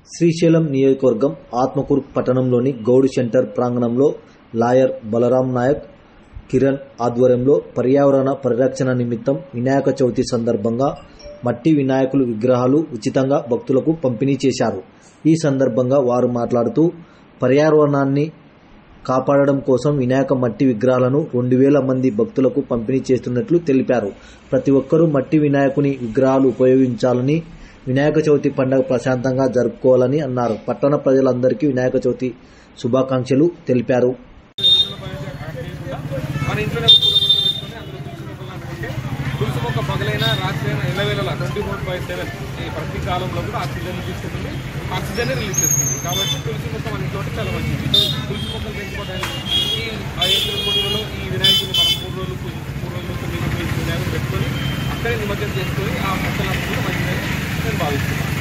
శ్రీశైలం నియోజకవర్గం ఆత్మకూరు పట్టణంలోని గౌడ్ సెంటర్ ప్రాంగణంలో లాయర్ బలరాం నాయక్ కిరణ్ ఆధ్వర్యంలో పర్యావరణ పరిరక్షణ నిమిత్తం వినాయక చవితి సందర్భంగా మట్టి వినాయకులు విగ్రహాలు ఉచితంగా భక్తులకు పంపిణీ చేశారు ఈ సందర్భంగా వారు మాట్లాడుతూ పర్యావరణాన్ని కాపాడడం కోసం వినాయక మట్టి విగ్రహాలను రెండు వేల మంది భక్తులకు పంపిణీ చేస్తున్నట్లు తెలిపారు ప్రతి ఒక్కరూ మట్టి వినాయకుని విగ్రహాలు ఉపయోగించాలని వినాయక చవితి పండుగ ప్రశాంతంగా జరుపుకోవాలని అన్నారు పట్టణ ప్రజలందరికీ వినాయక చవితి శుభాకాంక్షలు తెలిపారు మన ఇంట్లోనే ఒక పూల మొక్క పెట్టుకొని అందులో తులసి మొక్కలు నాటుకుంటే తులసి మొక్క పగలైనా రాత్రైనా ఎల్లవేళలా ట్వంటీ ఫోర్ బై సెవెన్ ఈ ప్రతి కాలంలో కూడా ఆక్సిజన్ తీసుకుంటుంది ఆక్సిజన్ రిలీజ్ చేస్తుంది కాబట్టి తులసి మొక్క మన ఇంట్లో ఉంటే చాలా మంచిది తులసి మొక్కలు పెంచుకోవడానికి ఈ ఐదు కోడిలో ఈ వినాయకుడిని మనం మూడు రోజులు పూజ- మూడు రోజులు తొమ్మిది రోజులు ఈ వినాయకుడు పెట్టుకొని అక్కడే నిమజ్జనం చేసుకొని ఆ మొక్కలంతా కూడా మంచిదని నేను భావిస్తున్నాను